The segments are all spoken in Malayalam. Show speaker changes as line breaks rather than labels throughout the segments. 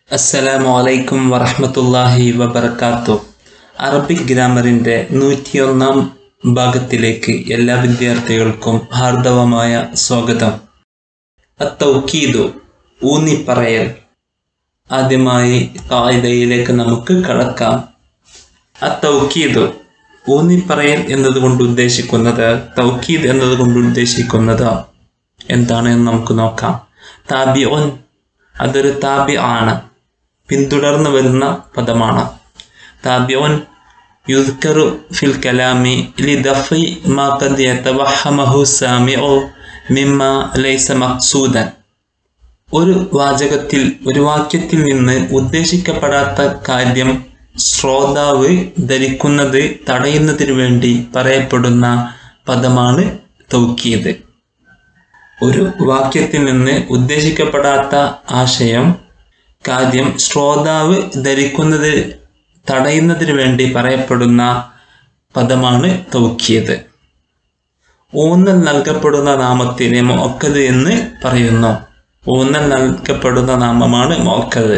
അസ്സലാമു അലൈക്കും വറഹ്മത്തുള്ളാഹി വബർക്കാത്തു അറബിക് ഗ്രാമറിൻ്റെ നൂറ്റിയൊന്നാം ഭാഗത്തിലേക്ക് എല്ലാ വിദ്യാർത്ഥികൾക്കും ഹാർദവമായ സ്വാഗതം അത്തൗക്കീദു ഊന്നിപ്പറയൽ ആദ്യമായി കായികയിലേക്ക് നമുക്ക് കടക്കാം അത്തൗക്കീദു ഊന്നിപ്പറയൽ എന്നതുകൊണ്ട് ഉദ്ദേശിക്കുന്നത് തൗക്കീദ് എന്നതുകൊണ്ട് ഉദ്ദേശിക്കുന്നത് എന്താണ് എന്ന് നമുക്ക് നോക്കാം താബിഒൻ അതൊരു താബി ആണ് പിന്തുടർന്ന് വരുന്ന പദമാണ് താബിഒൻ യുദ്കറു ഫിൽ കലാമി ലി ദഫി മാ ഖദ് യതവഹമഹു സാമിഉ മിമ്മ ലൈസ മഖ്സൂദൻ ഒരു വാചകത്തിൽ ഒരു വാക്യത്തിൽ നിന്ന് ഉദ്ദേശിക്കപ്പെടാത്ത കാര്യം ശ്രോതാവ് ധരിക്കുന്നത് തടയുന്നതിനു വേണ്ടി പറയപ്പെടുന്ന പദമാണ് തൗക്കീദ് ഒരു വാക്യത്തിൽ നിന്ന് ഉദ്ദേശിക്കപ്പെടാത്ത ആശയം കാര്യം ശ്രോതാവ് ധരിക്കുന്നത് തടയുന്നതിനു വേണ്ടി പറയപ്പെടുന്ന പദമാണ് തൗക്കീത് ഊന്നൽ നൽകപ്പെടുന്ന നാമത്തിന് മൊക്കത് എന്ന് പറയുന്നു ഊന്നൽ നൽകപ്പെടുന്ന നാമമാണ് മൊക്കത്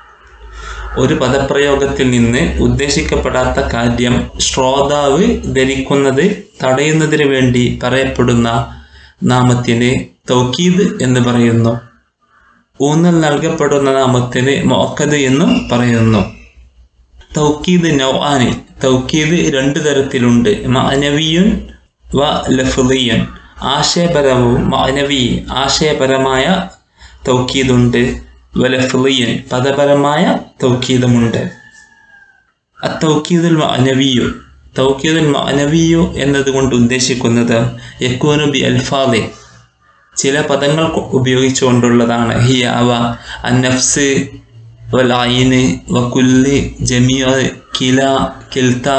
ഒരു പദപ്രയോഗത്തിൽ നിന്ന് ഉദ്ദേശിക്കപ്പെടാത്ത കാര്യം ശ്രോതാവ് ധരിക്കുന്നത് തടയുന്നതിനു വേണ്ടി പറയപ്പെടുന്ന നാമത്തിന് തൗക്കീദ് എന്ന് പറയുന്നു ഊന്നൽ നൽകപ്പെടുന്ന നാമത്തിന് മൊക്കത് എന്നും പറയുന്നു തൗക്കീദ് നൗആന് തൗക്കീദ് രണ്ട് തരത്തിലുണ്ട് മാനവിയുൻ വ ലഫ്ലിയൻ ആശയപരവും മാനവി ആശയപരമായ തൗക്കീദുണ്ട് വലഫ്ലിയൻ പദപരമായ തൗക്കീദുമുണ്ട് അത്തൗക്കീദുൽ മാനവിയു തൗക്കീദുൽ മാനവിയു എന്നതുകൊണ്ട് ഉദ്ദേശിക്കുന്നത് യക്കൂനു ബി അൽഫാദെ ചില പദങ്ങൾ ഉപയോഗിച്ചുകൊണ്ടുള്ളതാണ് ഹിയ അവ അന്നഫ്സ് വലായിന് വക്കുല്ല് ജമിയ കില കിൽത്ത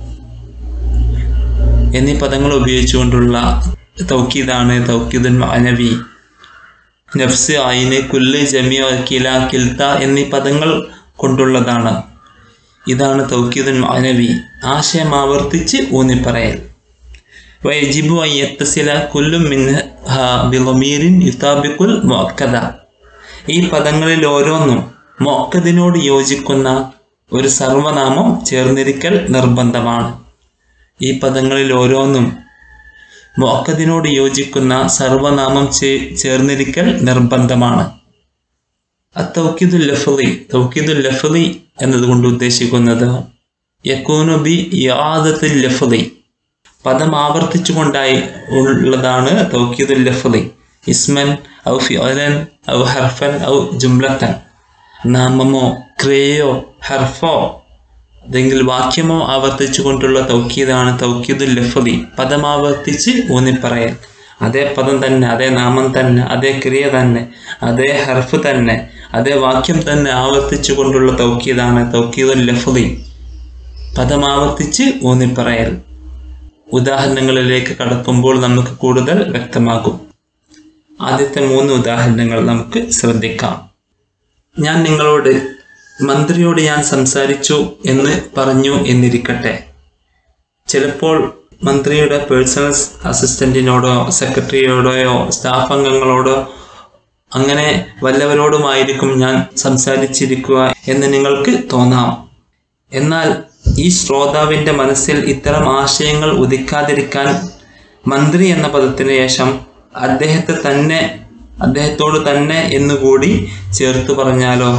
എന്നീ പദങ്ങൾ ഉപയോഗിച്ചുകൊണ്ടുള്ള തൗക്കീദാണ് തൗക്കീദുൽ മാനവി നഫ്സ് ആയിന് കുല്ല് ജമിയ കില കിൽത്ത എന്നീ പദങ്ങൾ കൊണ്ടുള്ളതാണ് ഇതാണ് തൗക്കീദുൽ മാനവി ആശയം ആവർത്തിച്ച് ഊന്നിപ്പറയൽ വയജിബു അയ്യത്തസില കുല്ലും മിൻഹ ബിളമീരിൻ യുതാബിക്കുൽ മൊക്കത ഈ പദങ്ങളിൽ ഓരോന്നും മൊക്കതിനോട് യോജിക്കുന്ന ഒരു സർവനാമം ചേർന്നിരിക്കൽ നിർബന്ധമാണ് ഈ പദങ്ങളിൽ ഓരോന്നും മൊക്കതിനോട് യോജിക്കുന്ന സർവനാമം ചേർന്നിരിക്കൽ നിർബന്ധമാണ് അത്തൗക്കീദുൽ ലഫലി തൗക്കീദുൽ ലഫലി എന്നതുകൊണ്ട് ഉദ്ദേശിക്കുന്നത് യക്കൂനു ബി യാദത്തുൽ ലഫലി പദം ആവർത്തിച്ചുകൊണ്ടായി ഉള്ളതാണ് തൗക്കീദുൽ ലഫലി ഇസ്മൻ ഔ ഫിഅലൻ ഔ ഹർഫൻ ഔ ജുംലത്തൻ നാമമോ ക്രിയയോ ഹർഫോ അല്ലെങ്കിൽ വാക്യമോ ആവർത്തിച്ചുകൊണ്ടുള്ള തൗക്കീദാണ് തൗക്കീദുൽ ലഫലി പദം ആവർത്തിച്ച് ഊന്നിപ്പറയൽ അതേ പദം തന്നെ അതേ നാമം തന്നെ അതേ ക്രിയ തന്നെ അതേ ഹർഫ് തന്നെ അതേ വാക്യം തന്നെ ആവർത്തിച്ചു കൊണ്ടുള്ള തൗക്കീദാണ് തൗക്കീദുൽ ലഫലി പദം ആവർത്തിച്ച് ഊന്നിപ്പറയൽ ഉദാഹരണങ്ങളിലേക്ക് കടക്കുമ്പോൾ നമുക്ക് കൂടുതൽ വ്യക്തമാകും ആദ്യത്തെ മൂന്ന് ഉദാഹരണങ്ങൾ നമുക്ക് ശ്രദ്ധിക്കാം ഞാൻ നിങ്ങളോട് മന്ത്രിയോട് ഞാൻ സംസാരിച്ചു എന്ന് പറഞ്ഞു എന്നിരിക്കട്ടെ ചിലപ്പോൾ മന്ത്രിയുടെ പേഴ്സണൽ അസിസ്റ്റന്റിനോടോ സെക്രട്ടറിയോടോ സ്റ്റാഫ് അംഗങ്ങളോടോ അങ്ങനെ വല്ലവരോടുമായിരിക്കും ഞാൻ സംസാരിച്ചിരിക്കുക എന്ന് നിങ്ങൾക്ക് തോന്നാം എന്നാൽ ഈ ശ്രോതാവിൻ്റെ മനസ്സിൽ ഇത്തരം ആശയങ്ങൾ ഉദിക്കാതിരിക്കാൻ മന്ത്രി എന്ന പദത്തിന് ശേഷം അദ്ദേഹത്തെ തന്നെ അദ്ദേഹത്തോട് തന്നെ എന്നുകൂടി ചേർത്ത് പറഞ്ഞാലോ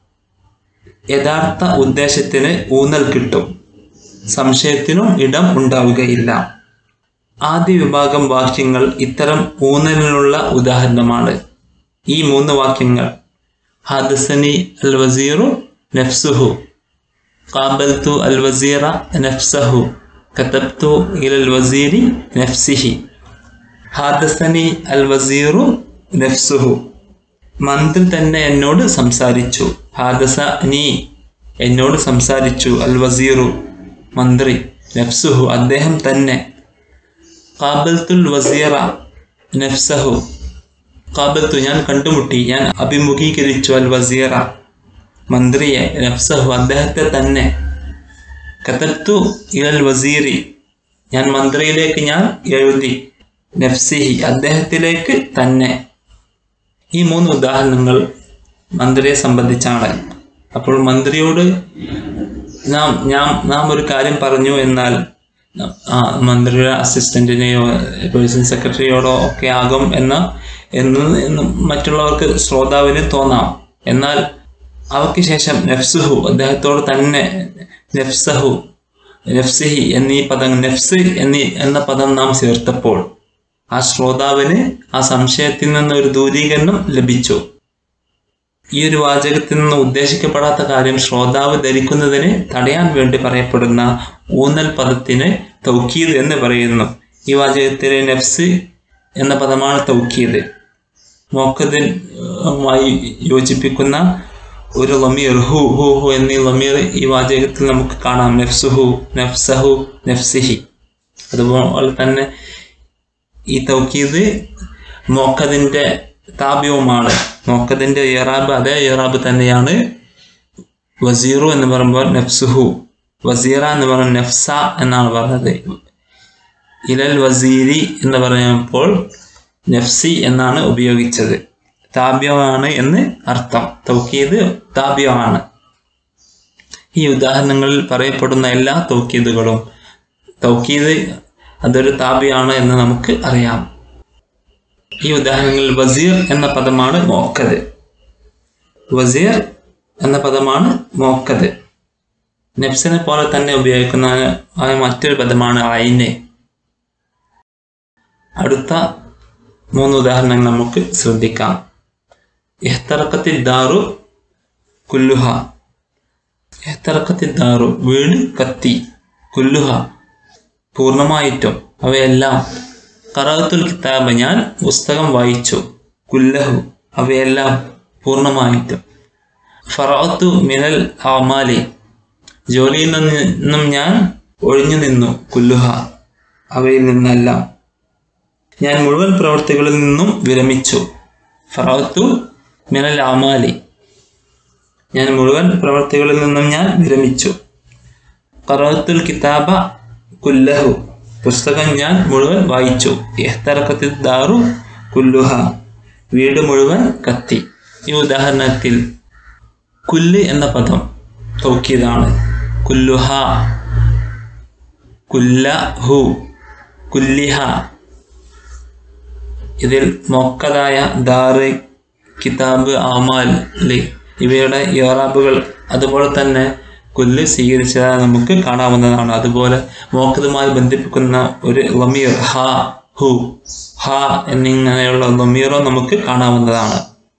യഥാർത്ഥ ഉദ്ദേശത്തിന് ഊന്നൽ കിട്ടും സംശയത്തിനും ഇടം ഉണ്ടാവുകയില്ല ആദ്യ വിഭാഗം വാക്യങ്ങൾ ഇത്തരം ഊന്നലിനുള്ള ഉദാഹരണമാണ് ഈ മൂന്ന് വാക്യങ്ങൾ ഹാദസനി അൽ വസീറു നഫ്സുഹു قابلت الوزير نفسه كتبت إلى الوزير نفسه حادثني الوزير نفسه മന്ത്രി തന്നെ എന്നോട് സംസാരിച്ചു ഹാദസ നീ എന്നോട് സംസാരിച്ചു അൽ വസീറു മന്ത്രി നഫ്സുഹു അദ്ദേഹം തന്നെ കാബൽത്തുൽ വസീറ നഫ്സഹു കാബൽത്തു ഞാൻ കണ്ടുമുട്ടി ഞാൻ അഭിമുഖീകരിച്ചു അൽ വസീറ മന്ത്രിയെ നഫ്സഹു അദ്ദേഹത്തെ തന്നെ കത്തത്തു ഇലൽ വസീറി ഞാൻ മന്ത്രിയിലേക്ക് ഞാൻ എഴുതി നഫ്സിഹി അദ്ദേഹത്തിലേക്ക് തന്നെ ഈ മൂന്ന് ഉദാഹരണങ്ങൾ മന്ത്രിയെ സംബന്ധിച്ചാണ് അപ്പോൾ മന്ത്രിയോട് നാം ഞാൻ നാം ഒരു കാര്യം പറഞ്ഞു എന്നാൽ ആ മന്ത്രിയുടെ അസിസ്റ്റന്റിനെയോ പേഴ്സണൽ സെക്രട്ടറിയോടോ ഒക്കെ ആകും എന്ന എന്ന് എന്ന് മറ്റുള്ളവർക്ക് ശ്രോതാവിന് തോന്നാം എന്നാൽ അവയ്ക്ക് ശേഷം നഫ്സുഹു അദ്ദേഹത്തോട് തന്നെ നഫ്സഹു നഫ്സിഹി എന്നീ പദം നഫ്സ് എന്നീ എന്ന പദം നാം ചേർത്തപ്പോൾ ആ ശ്രോതാവിന് ആ സംശയത്തിൽ നിന്ന് ഒരു ദൂരീകരണം ലഭിച്ചു ഈ ഒരു വാചകത്തിൽ നിന്ന് ഉദ്ദേശിക്കപ്പെടാത്ത കാര്യം ശ്രോതാവ് ധരിക്കുന്നതിന് തടയാൻ വേണ്ടി പറയപ്പെടുന്ന ഊന്നൽ പദത്തിന് തൗക്കീദ് എന്ന് പറയുന്നു ഈ വാചകത്തിലെ നഫ്സ് എന്ന പദമാണ് തൗക്കീദ് മോക്കതിനുമായി യോജിപ്പിക്കുന്ന ഒരു ലമീർ ഹു ഹു ഹു എന്നീ ലമീർ ഈ വാചകത്തിൽ നമുക്ക് കാണാം നഫ്സുഹു നഫ്സഹു നഫ്സിഹി അതുപോലെ തന്നെ ഈ തൗക്കീദ് മോക്കതിൻ്റെ താപ്യവുമാണ് മോക്കതിൻ്റെ ഇറാബ് അതേ ഇറാബ് തന്നെയാണ് വസീറു എന്ന് പറയുമ്പോൾ നഫ്സുഹു വസീറ എന്ന് പറയുന്നത് നഫ്സ എന്നാണ് പറഞ്ഞത് ഇലൽ വസീരി എന്ന് പറയുമ്പോൾ നഫ്സി എന്നാണ് ഉപയോഗിച്ചത് താപ്യമാണ് എന്ന് അർത്ഥം തൗക്കീദ് താപ്യമാണ് ഈ ഉദാഹരണങ്ങളിൽ പറയപ്പെടുന്ന എല്ലാ തൗക്കീദുകളും തൗക്കീദ് അതൊരു താപ്യമാണ് എന്ന് നമുക്ക് അറിയാം ഈ ഉദാഹരണങ്ങളിൽ വസീർ എന്ന പദമാണ് മോക്കത് വസീർ എന്ന പദമാണ് മോക്കത് നെഫ്സിനെ പോലെ തന്നെ ഉപയോഗിക്കുന്ന ആയ മറ്റൊരു പദമാണ് ഐന് അടുത്ത മൂന്ന് ഉദാഹരണങ്ങൾ നമുക്ക് ശ്രദ്ധിക്കാം എഹ്തറക്കത്തി ദാറു കുല്ലുഹ എഹ്തറക്കത്തി ദാറു വീട് കത്തി കുല്ലുഹ പൂർണ്ണമായിട്ടും അവയെല്ലാം കറാത്തുൽ കിതാബ് ഞാൻ പുസ്തകം വായിച്ചു കുല്ലഹു അവയെല്ലാം പൂർണ്ണമായിട്ടും ഫറാത്തു മിനൽ അമാലി ജോലിയിൽ നിന്നും ഞാൻ ഒഴിഞ്ഞു നിന്നു കുല്ലുഹ അവയിൽ നിന്നെല്ലാം ഞാൻ മുഴുവൻ പ്രവർത്തികളിൽ നിന്നും വിരമിച്ചു ഫറാത്തു മിനൽ അമാലി ഞാൻ മുഴുവൻ പ്രവർത്തികളിൽ നിന്നും ഞാൻ വിരമിച്ചു കറാത്തുൽ കിതാബ കുല്ലഹു പുസ്തകം ഞാൻ മുഴുവൻ വായിച്ചു എഹ്തറക്കത്തി ദാറു കുല്ലുഹ വീട് മുഴുവൻ കത്തി ഈ ഉദാഹരണത്തിൽ കുല്ല് എന്ന പദം തൗക്കീതാണ് കുല്ലുഹ കുല്ലഹു കുല്ലിഹ ഇതിൽ മൊക്കതായ ദാറ് കിതാബ് ആമാല് ഇവയുടെ യോറാബുകൾ അതുപോലെ തന്നെ കുല്ല് സ്വീകരിച്ചതായി നമുക്ക് കാണാവുന്നതാണ് അതുപോലെ മോക്കതുമായി ബന്ധിപ്പിക്കുന്ന ഒരു ലമീർ ഹ ഹു ഹ എന്നിങ്ങനെയുള്ള ലമീറോ നമുക്ക് കാണാവുന്നതാണ്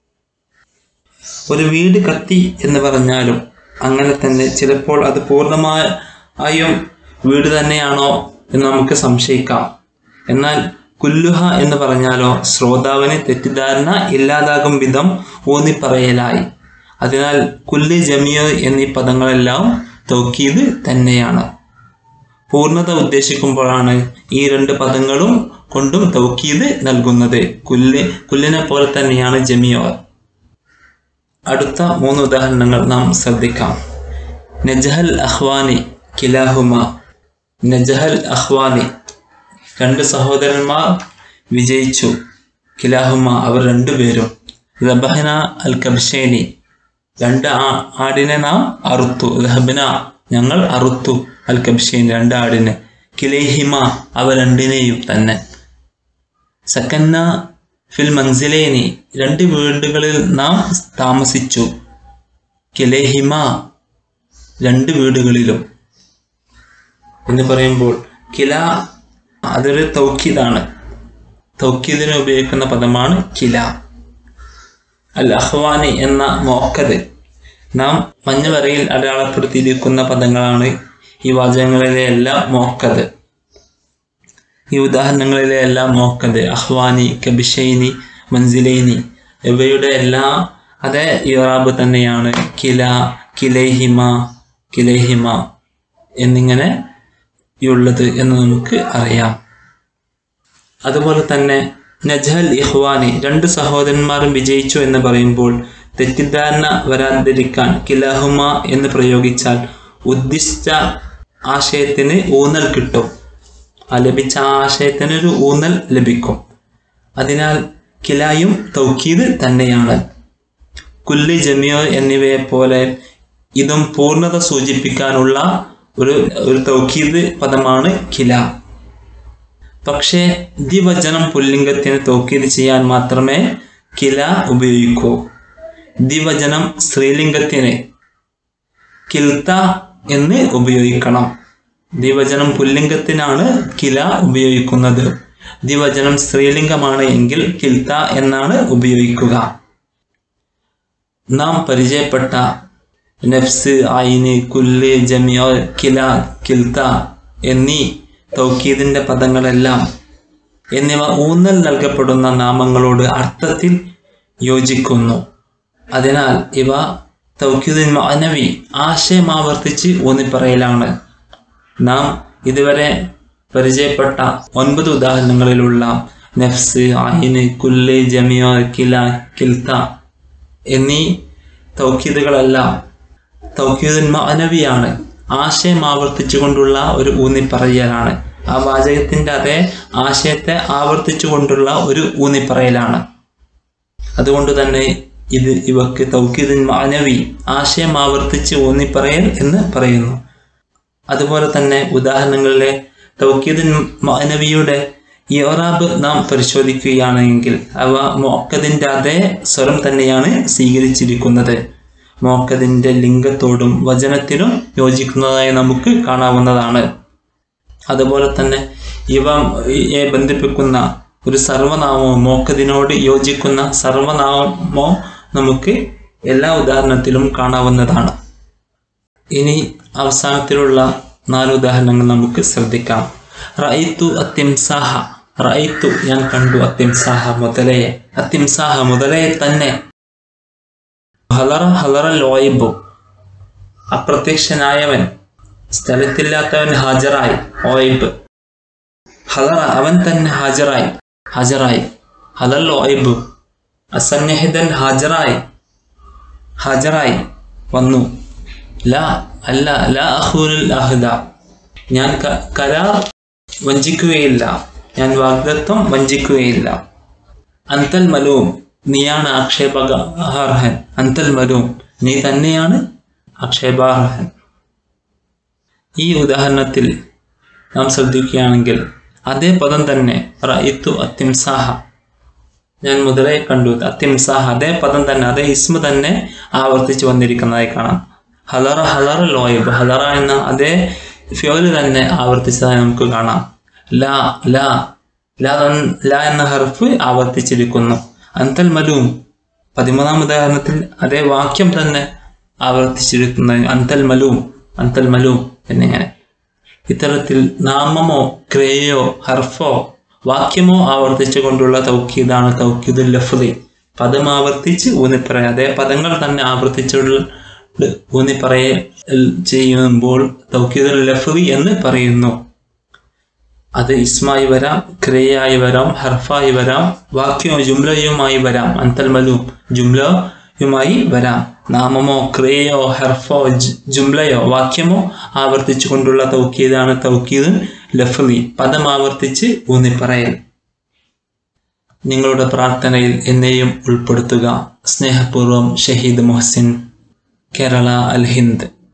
ഒരു വീട് കത്തി എന്ന് പറഞ്ഞാലും അങ്ങനെ തന്നെ ചിലപ്പോൾ അത് പൂർണ്ണമായും വീട് തന്നെയാണോ എന്ന് നമുക്ക് സംശയിക്കാം എന്നാൽ കുല്ലുഹ എന്ന് പറഞ്ഞാലോ ശ്രോതാവിന് തെറ്റിദ്ധാരണ ഇല്ലാതാകും വിധം ഊന്നിപ്പറയലായി അതിനാൽ കുല്ല് ജമിയ എന്നീ പദങ്ങളെല്ലാം തൗക്കീദ് തന്നെയാണ് പൂർണ്ണത ഉദ്ദേശിക്കുമ്പോഴാണ് ഈ രണ്ട് പദങ്ങളും കൊണ്ടും തൗക്കീദ് നൽകുന്നത് കുല്ല് കുല്ലിനെ പോലെ തന്നെയാണ് ജമിയോ അടുത്ത മൂന്ന് ഉദാഹരണങ്ങൾ നാം ശ്രദ്ധിക്കാം നജഹൽ അഹ്വാനി കിലാഹുമ നജഹൽ അഹ്വാനി രണ്ട് സഹോദരന്മാർ വിജയിച്ചു കിലാഹുമ അവർ രണ്ടുപേരും റബഹന അൽ കബ്ഷേനി രണ്ട് ആ ആടിനെ നാം അറുത്തു ലഹബന ഞങ്ങൾ അറുത്തു അൽ കബ്ഷേനി രണ്ട് ആടിനെ കിലേഹിമ അവ രണ്ടിനെയും തന്നെ സക്കന്ന ഫിൽ മൻസിലേനി രണ്ട് വീടുകളിൽ നാം താമസിച്ചു കിലേഹിമ രണ്ട് വീടുകളിലും എന്ന് പറയുമ്പോൾ കില അതൊരു തൗക്കീദാണ് തൗക്കീദിന് ഉപയോഗിക്കുന്ന പദമാണ് കില അൽ അഹ്വാനി എന്ന മോക്കത് നാം മഞ്ഞവരയിൽ അടയാളപ്പെടുത്തിയിരിക്കുന്ന പദങ്ങളാണ് ഈ വാചകങ്ങളിലെ എല്ലാം മോക്കത് ഈ ഉദാഹരണങ്ങളിലെ എല്ലാം മോക്കത് അഹ്വാനി കബിഷൈനി മൻസിലൈനി ഇവയുടെ എല്ലാം അതേ ഇറാബ് തന്നെയാണ് കില കിലൈഹിമ കിലൈഹിമ എന്നിങ്ങനെ ഉള്ളത് എന്ന് നമുക്ക് അറിയാം അതുപോലെ തന്നെ നജഹൽ ഇഹ്വാനി രണ്ട് സഹോദരന്മാരും വിജയിച്ചു എന്ന് പറയുമ്പോൾ തെറ്റിദ്ധാരണ വരാതിരിക്കാൻ കിലാഹുമ എന്ന് പ്രയോഗിച്ചാൽ ഉദ്ദിഷ്ട ആശയത്തിന് ഊന്നൽ കിട്ടും ആ ലഭിച്ച ആ ആശയത്തിന് ഒരു ഊന്നൽ ലഭിക്കും അതിനാൽ കിലായും തൗക്കീദ് തന്നെയാണ് കുല്ല് ജമിയോ എന്നിവയെ പോലെ ഇതും പൂർണ്ണത സൂചിപ്പിക്കാനുള്ള ഒരു ഒരു തൗക്കീദ് പദമാണ് കില പക്ഷേ ദ്വിവചനം പുല്ലിംഗത്തിന് തൗക്കീദ് ചെയ്യാൻ മാത്രമേ കില ഉപയോഗിക്കൂ ദ്വിവചനം സ്ത്രീലിംഗത്തിന് കിൽത്ത എന്ന് ഉപയോഗിക്കണം ദ്വിവചനം പുല്ലിംഗത്തിനാണ് കില ഉപയോഗിക്കുന്നത് ദ്വിവചനം സ്ത്രീലിംഗമാണ് എങ്കിൽ കിൽത്ത എന്നാണ് ഉപയോഗിക്കുക നാം പരിചയപ്പെട്ട നഫ്സ് ഐന് കുല്ല് ജമിയോ കില കിൽത്ത എന്നീ തൗക്കീദിന്റെ പദങ്ങളെല്ലാം എന്നിവ ഊന്നൽ നൽകപ്പെടുന്ന നാമങ്ങളോട് അർത്ഥത്തിൽ യോജിക്കുന്നു അതിനാൽ ഇവ തൗക്കീദിൻ മാനവി ആശയം ആവർത്തിച്ച് ഊന്നിപ്പറയലാണ് നാം ഇതുവരെ പരിചയപ്പെട്ട ഒൻപത് ഉദാഹരണങ്ങളിലുള്ള നഫ്സ് ഐന് കുല്ല് ജമിയോ കില കിൽത്ത എന്നീ തൗക്കീദുകളെല്ലാം തൗക്കീദുൻ മാനവിയാണ് ആശയം ആവർത്തിച്ചുകൊണ്ടുള്ള ഒരു ഊന്നിപ്പറയലാണ് ആ വാചകത്തിന്റെ അതേ ആശയത്തെ ആവർത്തിച്ചുകൊണ്ടുള്ള ഒരു ഊന്നിപ്പറയലാണ് അതുകൊണ്ട് തന്നെ ഇത് ഇവക്ക് തൗക്കീദുൻ മാനവി ആശയം ആവർത്തിച്ച് ഊന്നിപ്പറയൽ എന്ന് പറയുന്നു അതുപോലെ തന്നെ ഉദാഹരണങ്ങളിലെ തൗക്കീദുൻ മാനവിയുടെ ഇറാബ് നാം പരിശോധിക്കുകയാണെങ്കിൽ അവ മോക്കതിൻ്റെ അതേ സ്വരം തന്നെയാണ് സ്വീകരിച്ചിരിക്കുന്നത് മോക്കതിൻ്റെ ലിംഗത്തോടും വചനത്തിനും യോജിക്കുന്നതായി നമുക്ക് കാണാവുന്നതാണ് അതുപോലെ തന്നെ ഇവ യെ ബന്ധിപ്പിക്കുന്ന ഒരു സർവനാമവും മോക്കതിനോട് യോജിക്കുന്ന സർവനാമവും നമുക്ക് എല്ലാ ഉദാഹരണത്തിലും കാണാവുന്നതാണ് ഇനി അവസാനത്തിലുള്ള നാല് ഉദാഹരണങ്ങൾ നമുക്ക് ശ്രദ്ധിക്കാം റൈത്തു അത്തിംസാഹ റൈത്തു ഞാൻ കണ്ടു അത്തിംസാഹ മുതലയെ അത്തിംസാഹ മുതലയെ തന്നെ ഹലറ ഹലറ ലോയിബു അപ്രത്യക്ഷനായവൻ സ്ഥലത്തില്ലാത്തവൻ ഹാജറായി ഓയിബ് ഹലറ അവൻ തന്നെ ഹാജറായി ഹാജറായി ഹലൽ ഓയിബ് അസന്നിഹിതൻ ഹാജറായി ഹാജറായി വന്നു ല അല്ല ല അഹൂനുൽ അഹ്ദ ഞാൻ ക- കരാർ വഞ്ചിക്കുകയില്ല ഞാൻ വാഗ്ദത്വം വഞ്ചിക്കുകയില്ല അന്തൽ മലൂം നീയാണ് ആക്ഷേപഹാർഹൻ അന്തൽ മലൂം നീ തന്നെയാണ് ആക്ഷേപാർഹൻ ഈ ഉദാഹരണത്തിൽ നാം ശ്രദ്ധിക്കുകയാണെങ്കിൽ അതേ പദം തന്നെ റയിത്തു അത്തിംസാഹ ഞാൻ മുതലേ കണ്ടു അത്തിംസാഹ അതേ പദം തന്നെ അതേ ഇസ്മ തന്നെ ആവർത്തിച്ചു വന്നിരിക്കുന്നതായി കാണാം ഹലറ ഹലറ ലോയബ് ഹലറ എന്ന അതേ ഫ്യോല് തന്നെ ആവർത്തിച്ചതായി നമുക്ക് കാണാം ലാ ലാ ലാ തൻ- ലാ എന്ന ഹർഫ് ആവർത്തിച്ചിരിക്കുന്നു അന്തൽ മലൂം പതിമൂന്നാം ഉദാഹരണത്തിൽ അതേ വാക്യം തന്നെ ആവർത്തിച്ചിരിക്കുന്ന അന്തൽ മലൂം അന്തൽ മലൂം എന്നിങ്ങനെ ഇത്തരത്തിൽ നാമമോ ക്രിയയോ ഹർഫോ വാക്യമോ ആവർത്തിച്ചു കൊണ്ടുള്ള തൗക്കീദാണ് തൗക്കീദുൽ ലഫ്ലി പദം ആവർത്തിച്ച് ഊന്നിപ്പറയ അതേ പദങ്ങൾ തന്നെ ആവർത്തിച്ചുള്ള ഊന്നിപ്പറയ ചെയ്യുമ്പോൾ തൗക്കീദുൽ ലഫ്ലി എന്ന് പറയുന്നു അത് ഇസ്മായി വരാം ക്രിയയായി വരാം ഹർഫായി വരാം വാക്യമോ ജുംലയുമായി വരാം അന്തൽ മലൂം ജുംലയുമായി വരാം നാമമോ ക്രിയയോ ഹർഫോ ജ്- ജുംലയോ വാക്യമോ ആവർത്തിച്ചു കൊണ്ടുള്ള തൗക്കീദാണ് തൗക്കീദ് ലഫ്ലി പദം ആവർത്തിച്ച് ഊന്നിപ്പറയൽ നിങ്ങളുടെ പ്രാർത്ഥനയിൽ എന്നെയും ഉൾപ്പെടുത്തുക സ്നേഹപൂർവ്വം ഷഹീദ് മൊഹസിൻ കേരള അൽ ഹിന്ദ്